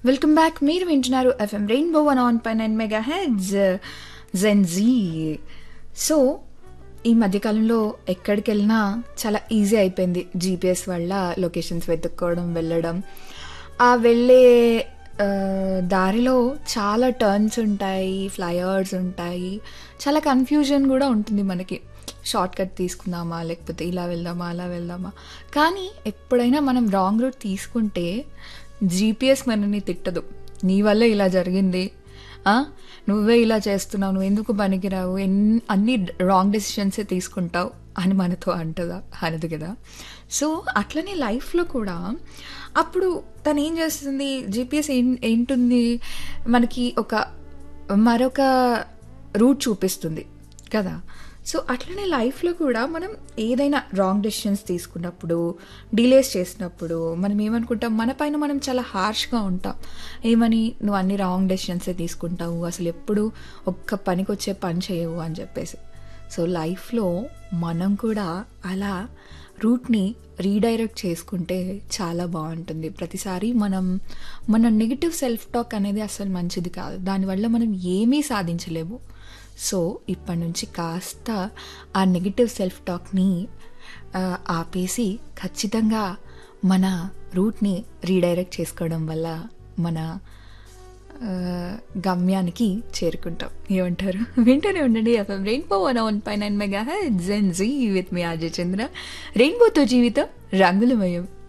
Welcome back మీరు వింటున్నారు FM rainbow one on పై nine mega heads gen Z so ఈ మధ్యకాలంలో ఎక్కడికి వెళ్ళినా చాలా ఈజీ అయిపోయింది జీపీఎస్ వల్ల లొకేషన్స్ వెతుక్కోవడం వెళ్ళడం ఆ వెళ్ళే ఆ, దారిలో చాలా టర్న్స్ ఉంటాయి ఫ్లైఓవర్స్ ఉంటాయి చాలా కన్ఫ్యూజన్ కూడా ఉంటుంది మనకి షార్ట్ కట్ తీసుకుందామా లేకపోతే ఇలా వెళ్దామా అలా వెళ్దామా కానీ ఎప్పుడైనా మనం రాంగ్ రూట్ తీసుకుంటే జీపీఎస్ మనని తిట్టదు నీ వల్ల ఇలా జరిగింది ఆ? నువ్వే ఇలా చేస్తున్నావు నువ్వు ఎందుకు పనికిరావు ఎన్ అన్ని రాంగ్ డెసిషన్సే తీసుకుంటావు అని మనతో అంటదా అనదు కదా సో అట్లనే లైఫ్లో కూడా అప్పుడు తను ఏం చేస్తుంది జీపీఎస్ ఏం ఏంటుంది మనకి ఒక మరొక రూట్ చూపిస్తుంది కదా సో అట్లనే లైఫ్లో కూడా మనం ఏదైనా రాంగ్ డెసిషన్స్ తీసుకున్నప్పుడు డిలేస్ చేసినప్పుడు మనం ఏమనుకుంటాం మన పైన మనం చాలా హార్ష్గా ఉంటాం ఏమని నువ్వు అన్ని రాంగ్ డెసిషన్సే తీసుకుంటావు అసలు ఎప్పుడు ఒక్క పనికి వచ్చే పని చేయవు అని చెప్పేసి సో లైఫ్లో మనం కూడా అలా రూట్ని రీడైరెక్ట్ చేసుకుంటే చాలా బాగుంటుంది ప్రతిసారి మనం మన నెగిటివ్ సెల్ఫ్ టాక్ అనేది అసలు మంచిది కాదు దానివల్ల మనం ఏమీ సాధించలేము సో ఇప్పటి నుంచి కాస్త ఆ నెగిటివ్ సెల్ఫ్ టాక్ని ఆ, ఆపేసి ఖచ్చితంగా మన రూట్ని రీడైరెక్ట్ చేసుకోవడం వల్ల మన ఆ, గమ్యానికి చేరుకుంటాం ఏమంటారు వింటూనే ఉండండి ఎఫ్ఎం రెయిన్బో వన్ వన్ పై nine mega gen Z with me RJ Chandra రెయిన్బోతో జీవితం రంగులమయం